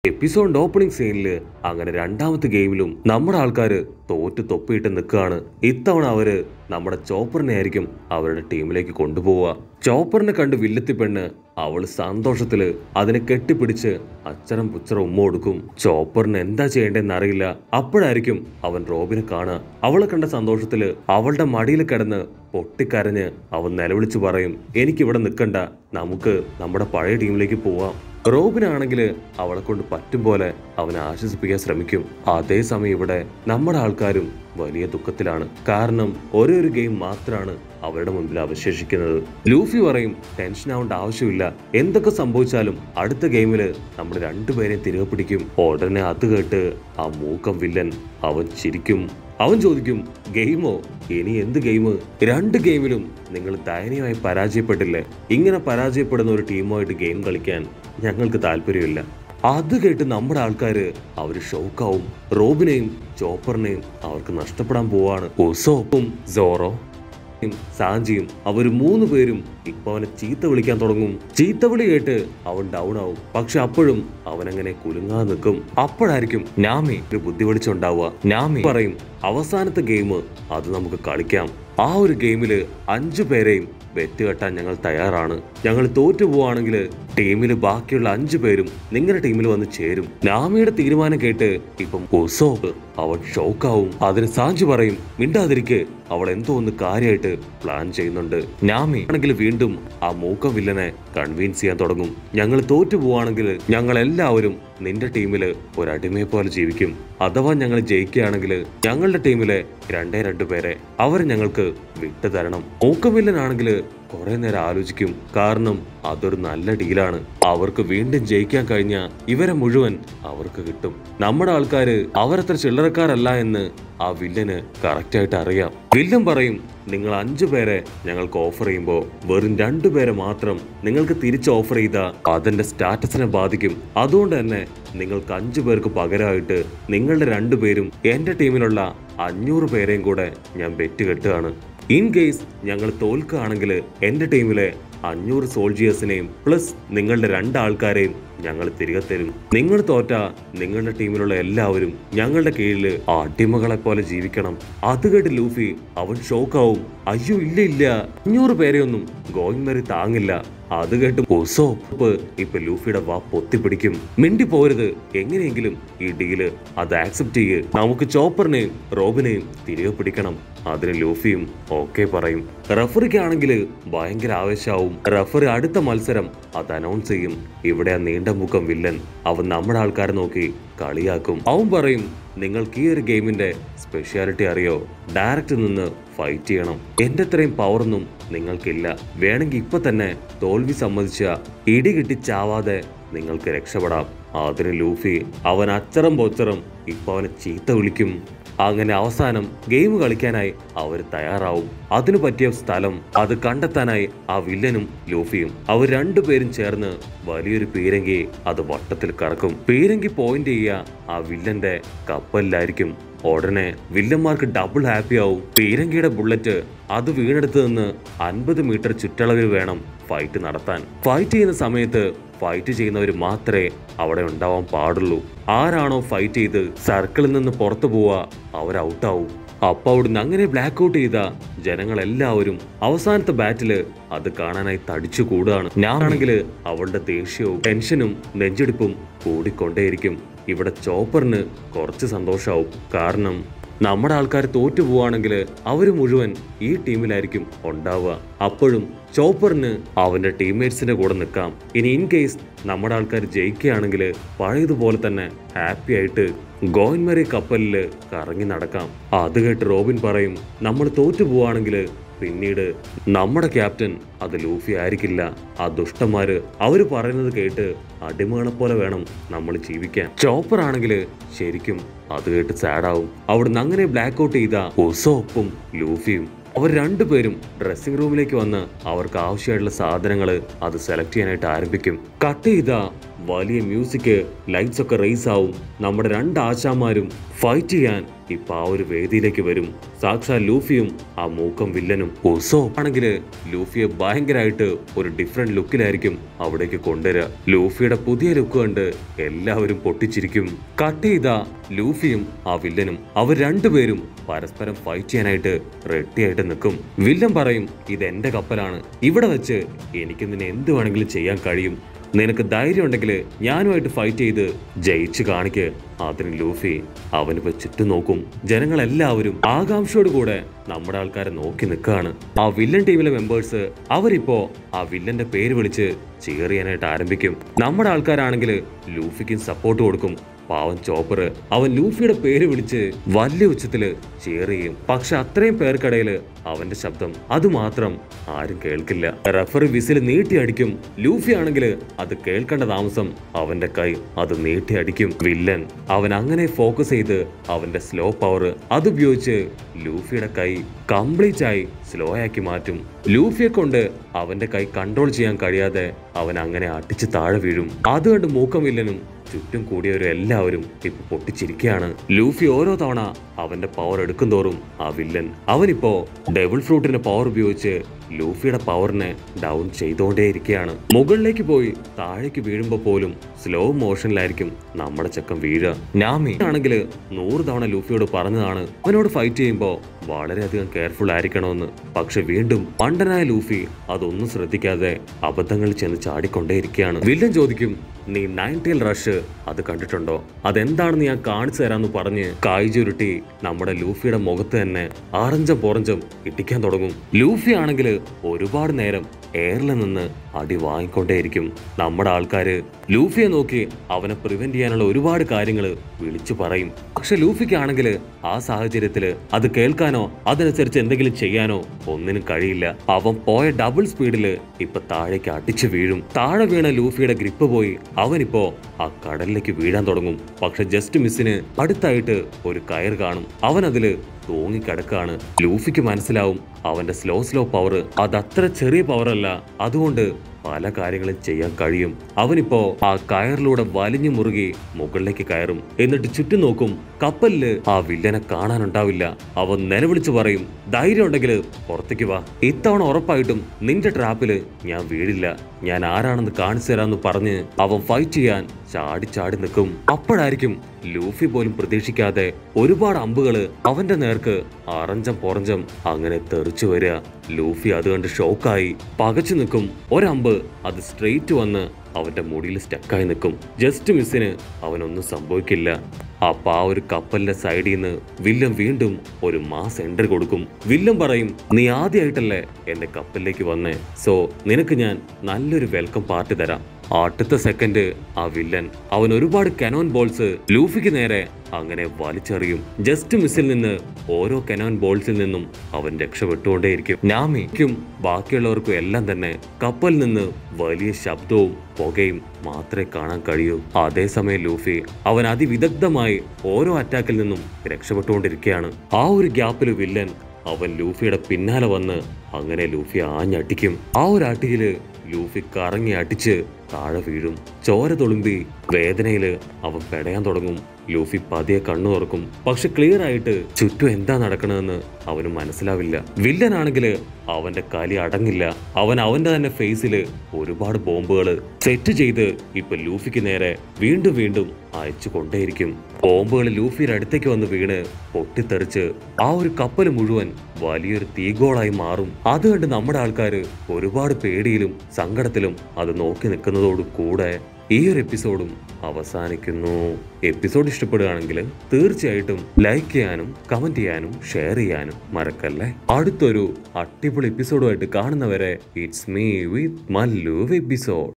എപ്പിസോഡിന്റെ opening സീനില് അങ്ങനെ രണ്ടാമത്തെ ഗെയിമിലും നമ്മുടെ ആൾക്കാര് തോറ്റ് തൊപ്പിയിട്ട് നിൽക്കുകയാണ് ഇത്തവണ അവര് നമ്മുടെ ചോപ്പറിനെ ആയിരിക്കും അവരുടെ ടീമിലേക്ക് കൊണ്ടുപോവുക ചോപ്പറിനെ കണ്ട് വില്ലത്തി പെണ്ണ് അവള് സന്തോഷത്തില് അതിനെ കെട്ടിപ്പിടിച്ച് അച്ചരം പുച്ചറം ഉമ്മ കൊടുക്കും ചോപ്പറിന് എന്താ ചെയ്യേണ്ടതെന്ന് അറിയില്ല അപ്പോഴായിരിക്കും അവൻ റോബിനെ കാണുക അവളെ കണ്ട സന്തോഷത്തില് അവളുടെ മടിയിൽ കിടന്ന് പൊട്ടിക്കരഞ്ഞ് അവൻ നിലവിളിച്ചു പറയും എനിക്കിവിടെ നിൽക്കണ്ട നമുക്ക് നമ്മുടെ പഴയ ടീമിലേക്ക് പോവാം റോബിനാണെങ്കിൽ അവളെ കൊണ്ട് പറ്റും പോലെ അവനെ ആശ്വസിപ്പിക്കാൻ ശ്രമിക്കും അതേസമയം ഇവിടെ നമ്മുടെ ആൾക്കാരും വലിയ ദുഃഖത്തിലാണ് കാരണം ഒരേ ഒരു ഗെയിം മാത്രമാണ് അവരുടെ മുമ്പിൽ അവശേഷിക്കുന്നത് ലൂഫി പറയും ടെൻഷൻ ആവേണ്ട ആവശ്യമില്ല എന്തൊക്കെ സംഭവിച്ചാലും അടുത്ത ഗെയിമില് നമ്മൾ രണ്ടുപേരെയും തിരികെ പിടിക്കും ഉടനെ അത് കേട്ട് ആ മൂക്കം വില്ലൻ അവൻ ചിരിക്കും അവൻ ചോദിക്കും ഗെയിമോ ഇനി എന്ത് ഗെയിം രണ്ട് ഗെയിമിലും നിങ്ങൾ ദയനീയമായി പരാജയപ്പെട്ടില്ലേ ഇങ്ങനെ പരാജയപ്പെടുന്ന ഒരു ടീമുമായിട്ട് ഗെയിം കളിക്കാൻ ഞങ്ങൾക്ക് താല്പര്യമില്ല അത് കേട്ട് നമ്മുടെ ആൾക്കാര് അവര് ഷോക്കാവും റോബിനെയും ചോപ്പറിനെയും അവർക്ക് നഷ്ടപ്പെടാൻ പോവാണ് ഉസോപ്പും സോറോ ും സാഞ്ചിയും അവർ മൂന്ന് പേരും ഇപ്പൊ അവനെ ചീത്ത വിളിക്കാൻ തുടങ്ങും ചീത്ത വിളി കേട്ട് അവൻ ഡൗൺ ആവും പക്ഷെ അപ്പോഴും അവൻ അങ്ങനെ കുലുങ്ങാതെ നിൽക്കും അപ്പോഴായിരിക്കും നാമി ഒരു ബുദ്ധി വെളിച്ചുണ്ടാവുക നാമി പറയും അവസാനത്തെ ഗെയിം അത് നമുക്ക് കളിക്കാം ആ ഒരു ഗെയിമില് അഞ്ചു പേരെയും വെറ്റ് കെട്ടാൻ ഞങ്ങൾ തയ്യാറാണ് ഞങ്ങൾ തോറ്റു പോവാണെങ്കിൽ ടീമിൽ ബാക്കിയുള്ള അഞ്ചു പേരും നിങ്ങളുടെ ടീമിൽ വന്ന് ചേരും നാമിയുടെ തീരുമാനം കേട്ട് ഇപ്പം ഉസോപ്പ് അവൻ ഷോക്കാവും അതിന് സാഞ്ചു പറയും മിണ്ടാതിരിക്ക് അവൾ എന്തോ ഒന്ന് കാര്യമായിട്ട് പ്ലാൻ ചെയ്യുന്നുണ്ട് നാമി ആണെങ്കിൽ വീണ്ടും ആ മൂക്കം വില്ലനെ കൺവിൻസ് ചെയ്യാൻ തുടങ്ങും ഞങ്ങൾ തോറ്റു പോവാണെങ്കിൽ ഞങ്ങൾ എല്ലാവരും നിന്റെ ടീമില് ഒരു അടിമയെ പോലെ ജീവിക്കും അഥവാ ഞങ്ങൾ ജയിക്കുകയാണെങ്കിൽ ഞങ്ങളുടെ ടീമിലെ രണ്ടേ രണ്ടു പേരെ അവരെ ഞങ്ങൾക്ക് വിട്ടു തരണം മൂക്കം വില്ലനാണെങ്കിൽ കുറെ നേരം ആലോചിക്കും കാരണം അതൊരു നല്ല ഡീലാണ് അവർക്ക് വീണ്ടും ജയിക്കാൻ കഴിഞ്ഞ ഇവരെ മുഴുവൻ അവർക്ക് കിട്ടും നമ്മുടെ ആൾക്കാര് അവരത്ര ചില്ലറക്കാരല്ല എന്ന് ആ വില്ലന് കറക്റ്റ് ആയിട്ട് അറിയാം വില്ലൻ പറയും നിങ്ങൾ അഞ്ചു പേരെ ഞങ്ങൾക്ക് ഓഫർ ചെയ്യുമ്പോൾ വെറും രണ്ടു പേരെ മാത്രം നിങ്ങൾക്ക് തിരിച്ച് ഓഫർ ചെയ്താൽ അതിന്റെ സ്റ്റാറ്റസിനെ ബാധിക്കും അതുകൊണ്ട് തന്നെ നിങ്ങൾക്ക് അഞ്ചു പേർക്ക് പകരമായിട്ട് നിങ്ങളുടെ രണ്ടുപേരും എന്റെ ടീമിലുള്ള അഞ്ഞൂറ് പേരെയും കൂടെ ഞാൻ ബെറ്റ് കെട്ടുകയാണ് ഇൻ കേസ് ഞങ്ങൾ തോൽക്കുകയാണെങ്കിൽ എന്റെ ടീമിലെ അഞ്ഞൂറ് സോൾജിയേഴ്സിനെയും പ്ലസ് നിങ്ങളുടെ രണ്ടാൾക്കാരെയും ഞങ്ങൾ തിരികെ തരും നിങ്ങൾ തോറ്റ നിങ്ങളുടെ ടീമിലുള്ള എല്ലാവരും ഞങ്ങളുടെ കീഴിൽ അടിമകളെ പോലെ ജീവിക്കണം അത് കേട്ട് ലൂഫി അവൻ ഷോക്കാവും അയ്യോ ഇല്ല ഇല്ല അഞ്ഞൂറ് പേരെയൊന്നും ഗോയിങ് മെറി താങ്ങില്ല അത് കേട്ട് ഉസോപ്പ് ഇപ്പൊ ലൂഫിയുടെ വാ പൊത്തിപ്പിടിക്കും മിണ്ടി പോരുത് എങ്ങനെയെങ്കിലും ഈ ഡീല് അത് ആക്സെപ്റ്റ് ചെയ്യ് നമുക്ക് ചോപ്പറിനെയും റോബിനെയും തിരികെ പിടിക്കണം അതിന് ലൂഫിയും ഓക്കെ പറയും റഫറിക്കാണെങ്കിൽ ഭയങ്കര ആവേശാവും റഫറി അടുത്ത മത്സരം അത് അനൗൺസ് ചെയ്യും ഇവിടെ ആ നീണ്ട മുഖം വില്ലൻ അവൻ നമ്മുടെ ആൾക്കാരെ നോക്കി കളിയാക്കും അവൻ പറയും നിങ്ങൾക്ക് ഈ ഒരു ഗെയിമിന്റെ സ്പെഷ്യാലിറ്റി അറിയോ ഡയറക്റ്റ് നിന്ന് ഫൈറ്റ് ചെയ്യണം എന്റെ അത്രയും പവറൊന്നും നിങ്ങൾക്കില്ല വേണമെങ്കിൽ ഇപ്പൊ തന്നെ തോൽവി സമ്മതിച്ച ഇടി കിട്ടി ചാവാതെ നിങ്ങൾക്ക് രക്ഷപ്പെടാം അതിന് ലൂഫി അവൻ അച്ചറം പൊച്ചറം ഇപ്പൊ അവനെ ചീത്ത വിളിക്കും അങ്ങനെ അവസാനം ഗെയിം കളിക്കാനായി അവർ തയ്യാറാവും അതിനു പറ്റിയ സ്ഥലം അത് കണ്ടെത്താനായി ആ വില്ലനും ലൂഫിയും അവർ രണ്ടുപേരും ചേർന്ന് വലിയൊരു പീരങ്കി അത് വട്ടത്തിൽ കറക്കും പീരങ്കി പോയിന്റ് ചെയ്യുക ആ വില്ലന്റെ കപ്പലിലായിരിക്കും ഉടനെ വില്ലന്മാർക്ക് ഡബിൾ ഹാപ്പി ആവും പീരങ്കിയുടെ ബുള്ളറ്റ് അത് വീണെടുത്ത് നിന്ന് അൻപത് മീറ്റർ ചുറ്റളവിൽ വേണം ഫൈറ്റ് നടത്താൻ ഫൈറ്റ് ചെയ്യുന്ന സമയത്ത് ഫൈറ്റ് ചെയ്യുന്നവർ മാത്രമേ അവിടെ ഉണ്ടാവാൻ പാടുള്ളൂ ആരാണോ ഫൈറ്റ് ചെയ്ത് സർക്കിളിൽ നിന്ന് പുറത്തു പോവുക അവർ ഔട്ടാവും അപ്പൊ അവിടുന്ന് അങ്ങനെ ബ്ലാക്ക് ഔട്ട് ചെയ്ത ജനങ്ങളെല്ലാവരും അവസാനത്തെ ബാറ്റില് അത് കാണാനായി തടിച്ചു കൂടുകയാണ് ഞാനാണെങ്കിൽ അവളുടെ ദേഷ്യവും ടെൻഷനും നെഞ്ചെടുപ്പും കൂടിക്കൊണ്ടേയിരിക്കും ഇവിടെ ചോപ്പറിന് കുറച്ച് സന്തോഷാവും കാരണം നമ്മുടെ ആൾക്കാർ തോറ്റു പോവാണെങ്കിൽ അവർ മുഴുവൻ ഈ ടീമിലായിരിക്കും ഉണ്ടാവുക അപ്പോഴും ചോപ്പറിന് അവന്റെ ടീംമേറ്റ്സിന്റെ കൂടെ നിൽക്കാം ഇനി ഇൻ കേസ് നമ്മുടെ ആൾക്കാർ ജയിക്കുകയാണെങ്കിൽ പഴയതുപോലെ തന്നെ ഹാപ്പി ആയിട്ട് ഗോയിൻമറി കപ്പലിൽ കറങ്ങി നടക്കാം അത് കേട്ട് റോബിൻ പറയും നമ്മൾ തോറ്റു പോവാണെങ്കിൽ പിന്നീട് നമ്മുടെ ക്യാപ്റ്റൻ അത് ലൂഫി ആയിരിക്കില്ല ആ ദുഷ്ടന്മാര് അവര് പറയുന്നത് കേട്ട് അടിമകളെ പോലെ വേണം നമ്മൾ ജീവിക്കാൻ ചോപ്പർ ആണെങ്കിൽ ശരിക്കും അത് കേട്ട് സാഡാവും അവിടുന്ന് അങ്ങനെ ബ്ലാക്ക് ഔട്ട് ചെയ്ത ഉസോപ്പും ലൂഫിയും അവർ രണ്ടുപേരും ഡ്രസ്സിംഗ് റൂമിലേക്ക് വന്ന് അവർക്ക് ആവശ്യമായിട്ടുള്ള സാധനങ്ങൾ അത് സെലക്ട് ചെയ്യാനായിട്ട് ആരംഭിക്കും കട്ട് ചെയ്ത വലിയ മ്യൂസിക് ലൈറ്റ്സ് ഒക്കെ റേസ് ആവും നമ്മുടെ രണ്ട് ആശാമാരും ഫൈറ്റ് ചെയ്യാൻ ഇപ്പൊ ആ ഒരു വേദിയിലേക്ക് വരും സാക്ഷാ ലൂഫിയും ആ മൂക്കം വില്ലനും ഉസോ ആണെങ്കിൽ ലൂഫിയെ ഭയങ്കരമായിട്ട് ഒരു ഡിഫറെന്റ് ലുക്കിലായിരിക്കും അവിടേക്ക് കൊണ്ടുവരിക ലൂഫിയുടെ പുതിയ ലുക്ക് കണ്ട് എല്ലാവരും പൊട്ടിച്ചിരിക്കും കട്ട് ചെയ്ത ലൂഫിയും ആ വില്ലനും അവർ രണ്ടുപേരും പരസ്പരം ഫൈറ്റ് ചെയ്യാനായിട്ട് റെഡിയായിട്ട് നിൽക്കും വില്ലൻ പറയും ഇത് എന്റെ കപ്പലാണ് ഇവിടെ വെച്ച് എനിക്ക് നിന്നെ എന്ത് വേണമെങ്കിലും ചെയ്യാൻ കഴിയും നിനക്ക് ധൈര്യം ഉണ്ടെങ്കിൽ ഞാനുമായിട്ട് ഫൈറ്റ് ചെയ്ത് ജയിച്ച് കാണിക്ക് അതിന് ലൂഫി അവനിപ്പോ ചുറ്റും നോക്കും ജനങ്ങളെല്ലാവരും ആകാംക്ഷയോട് കൂടെ നമ്മുടെ ആൾക്കാരെ നോക്കി നിൽക്കുകയാണ് ആ വില്ലൻ ടീമിലെ മെമ്പേഴ്സ് അവരിപ്പോ ആ വില്ലന്റെ പേര് വിളിച്ച് cheer ചെയ്യാനായിട്ട് ആരംഭിക്കും നമ്മുടെ ആൾക്കാരാണെങ്കിൽ ലൂഫിക്കും സപ്പോർട്ട് കൊടുക്കും പാവൻ ചോപ്പർ അവൻ ലൂഫിയുടെ പേര് വിളിച്ച് വലിയ ഉച്ചത്തില് cheer ചെയ്യും പക്ഷെ അത്രയും പേർക്കിടയില് അവന്റെ ശബ്ദം അതുമാത്രം ആരും കേൾക്കില്ല റഫറി വിസിൽ നീട്ടി അടിക്കും ലൂഫി ആണെങ്കിൽ അത് കേൾക്കേണ്ട താമസം അവന്റെ കൈ അത് നീട്ടി അടിക്കും വില്ലൻ അവൻ അങ്ങനെ ഫോക്കസ് ചെയ്ത് അവന്റെ സ്ലോ പവർ അതുപയോഗിച്ച് ലൂഫിയുടെ കൈ കംപ്ലീറ്റ് ആയി സ്ലോ ആക്കി മാറ്റും ലൂഫിയെ കൊണ്ട് അവന്റെ കൈ കൺട്രോൾ ചെയ്യാൻ കഴിയാതെ അവൻ അങ്ങനെ അടിച്ച് താഴെ വീഴും അത് കണ്ട് മൂക്കം വില്ലനും ചുറ്റും കൂടിയവരും എല്ലാവരും ഇപ്പൊ പൊട്ടിച്ചിരിക്കുകയാണ് ലൂഫി ഓരോ തവണ അവന്റെ പവർ എടുക്കും തോറും ആ വില്ലൻ അവനിപ്പോ ഡബിൾ ഫ്രൂട്ടിന്റെ പവർ ഉപയോഗിച്ച് ലൂഫിയുടെ പവറിനെ ഡൗൺ ചെയ്തുകൊണ്ടേയിരിക്കുകയാണ് മുകളിലേക്ക് പോയി താഴേക്ക് വീഴുമ്പോ പോലും സ്ലോ മോഷനിലായിരിക്കും നമ്മുടെ ചക്കം വീഴുക നാമി ആണെങ്കിൽ നൂറ് തവണ ലൂഫിയോട് പറഞ്ഞതാണ് അവനോട് ഫൈറ്റ് ചെയ്യുമ്പോൾ വളരെയധികം കെയർഫുൾ ആയിരിക്കണമെന്ന് പക്ഷെ വീണ്ടും പണ്ടനായ ലൂഫി അതൊന്നും ശ്രദ്ധിക്കാതെ അബദ്ധങ്ങൾ ചെന്ന് ചാടിക്കൊണ്ടേയിരിക്കുകയാണ് വില്ലൻ ചോദിക്കും നീ നയൻറ്റീൽ റഷ് അത് കണ്ടിട്ടുണ്ടോ അതെന്താണെന്ന് ഞാൻ കാണിച്ചു തരാന്ന് പറഞ്ഞ് കായ് ചുരുട്ടി നമ്മുടെ ലൂഫിയുടെ മുഖത്ത് തന്നെ ആറഞ്ചം പൊറഞ്ചം ഇട്ടിക്കാൻ തുടങ്ങും ലൂഫി ആണെങ്കിൽ ഒരുപാട് നേരം എയറിൽ നിന്ന് അടി വാങ്ങിക്കൊണ്ടേയിരിക്കും നമ്മുടെ ആൾക്കാര് ലൂഫിയെ നോക്കി അവനെ പ്രിവെന്റ് ചെയ്യാനുള്ള ഒരുപാട് കാര്യങ്ങൾ വിളിച്ചു പറയും പക്ഷെ ലൂഫിക്കാണെങ്കിൽ ആ സാഹചര്യത്തില് അത് കേൾക്കാനോ അതനുസരിച്ച് എന്തെങ്കിലും ചെയ്യാനോ ഒന്നിനും കഴിയില്ല അവൻ പോയ ഡബിൾ സ്പീഡില് ഇപ്പൊ താഴേക്ക് അടിച്ചു വീഴും താഴെ വീണ ലൂഫിയുടെ ഗ്രിപ്പ് പോയി അവനിപ്പോ ആ കടലിലേക്ക് വീഴാൻ തുടങ്ങും പക്ഷെ ജസ്റ്റ് മിസ്സിന് അടുത്തായിട്ട് ഒരു കയർ കാണും അവൻ അതില് തൂങ്ങിക്കിടക്കാണ് ലൂഫിക്ക് മനസ്സിലാവും അവന്റെ സ്ലോ സ്ലോ പവർ അത് അത്ര ചെറിയ പവർ അല്ല അതുകൊണ്ട് പല കാര്യങ്ങളും ചെയ്യാൻ കഴിയും അവനിപ്പോ ആ കയറിലൂടെ വലിഞ്ഞു മുറുകി മുകളിലേക്ക് കയറും എന്നിട്ട് ചുറ്റും നോക്കും കപ്പലില് ആ വില്ലനെ കാണാനുണ്ടാവില്ല അവൻ നിലവിളിച്ചു പറയും ധൈര്യം ഉണ്ടെങ്കിൽ പുറത്തേക്ക് വാ ഇത്തവണ ഉറപ്പായിട്ടും നിന്റെ ട്രാപ്പില് ഞാൻ വീഴില്ല ഞാൻ ആരാണെന്ന് കാണിച്ചു തരാന്ന് പറഞ്ഞ് അവൻ ഫൈറ്റ് ചെയ്യാൻ ചാടി ചാടി നിൽക്കും അപ്പോഴായിരിക്കും ലൂഫി പോലും പ്രതീക്ഷിക്കാതെ ഒരുപാട് അമ്പുകള് അവന്റെ നേർക്ക് അറഞ്ചം പൊറഞ്ചം അങ്ങനെ തെറിച്ചു വരിക ലൂഫി അത് കണ്ട് ഷോക്കായി പകച്ചു നിൽക്കും ഒരമ്പ് അത് സ്ട്രെയിറ്റ് വന്ന് അവന്റെ മുടിയിൽ സ്റ്റക്കായി നിൽക്കും ജസ്റ്റ് മിസ്സിന് അവനൊന്നും സംഭവിക്കില്ല അപ്പൊ ആ ഒരു കപ്പലിന്റെ സൈഡിൽ നിന്ന് വില്ലൻ വീണ്ടും ഒരു മാസ് എൻട്രി കൊടുക്കും വില്ലൻ പറയും നീ ആദ്യമായിട്ടല്ലേ എന്റെ കപ്പലിലേക്ക് വന്നേ സോ നിനക്ക് ഞാൻ നല്ലൊരു വെൽക്കം പാർട്ടി തരാം അടുത്ത സെക്കൻഡ് ആ വില്ലൻ അവൻ ഒരുപാട് കനോൻ ബോൾസ് ലൂഫിക്ക് നേരെ അങ്ങനെ വലിച്ചെറിയും ജസ്റ്റ് മിസ്സിൽ നിന്ന് ഓരോ കനോൻ ബോൾസിൽ നിന്നും അവൻ രക്ഷപ്പെട്ടുകൊണ്ടേയിരിക്കും നാമിക്കും ബാക്കിയുള്ളവർക്കും എല്ലാം തന്നെ കപ്പലിൽ നിന്ന് വലിയ ശബ്ദവും പുകയും മാത്രമേ കാണാൻ കഴിയൂ അതേസമയം ലൂഫി അവൻ അതിവിദഗ്ധമായി ഓരോ അറ്റാക്കിൽ നിന്നും രക്ഷപ്പെട്ടുകൊണ്ടിരിക്കുകയാണ് ആ ഒരു ഗ്യാപ്പിൽ വില്ലൻ അവൻ ലൂഫിയുടെ പിന്നാലെ വന്ന് അങ്ങനെ ലൂഫി ആഞ്ഞടിക്കും ആ ഒരു അടിയില് ലൂഫി കറങ്ങി അടിച്ച് താഴെ വീഴും ചോര തുളുമ്പി വേദനയില് അവൻ പെടയാൻ തുടങ്ങും ലൂഫി പതിയെ കണ്ണു തുറക്കും പക്ഷെ ക്ലിയർ ആയിട്ട് ചുറ്റും എന്താ നടക്കണമെന്ന് അവന് മനസ്സിലാവില്ല വില്ലനാണെങ്കിൽ അവന്റെ കലി അടങ്ങില്ല അവൻ അവന്റെ തന്നെ ഫേസിൽ ഒരുപാട് ബോംബുകൾ സെറ്റ് ചെയ്ത് ഇപ്പൊ ലൂഫിക്ക് നേരെ വീണ്ടും വീണ്ടും അയച്ചു കൊണ്ടേയിരിക്കും ബോംബുകൾ ലൂഫിയുടെ അടുത്തേക്ക് വന്ന് വീണ് പൊട്ടിത്തെറിച്ച് ആ ഒരു കപ്പൽ മുഴുവൻ വലിയൊരു തീഗോളായി മാറും അത് കണ്ട് നമ്മുടെ ആൾക്കാർ ഒരുപാട് പേടിയിലും സങ്കടത്തിലും അത് നോക്കി നിൽക്കുന്നതോട് കൂടെ ഈ ഒരു എപ്പിസോഡും അവസാനിക്കുന്നു എപ്പിസോഡ് ഇഷ്ടപ്പെടുകയാണെങ്കിൽ തീർച്ചയായിട്ടും ലൈക്ക് ചെയ്യാനും കമന്റ് ചെയ്യാനും ഷെയർ ചെയ്യാനും മറക്കല്ലേ അടുത്തൊരു അടിപൊളി എപ്പിസോഡുമായിട്ട് കാണുന്നവരെ it's me with Mallu episode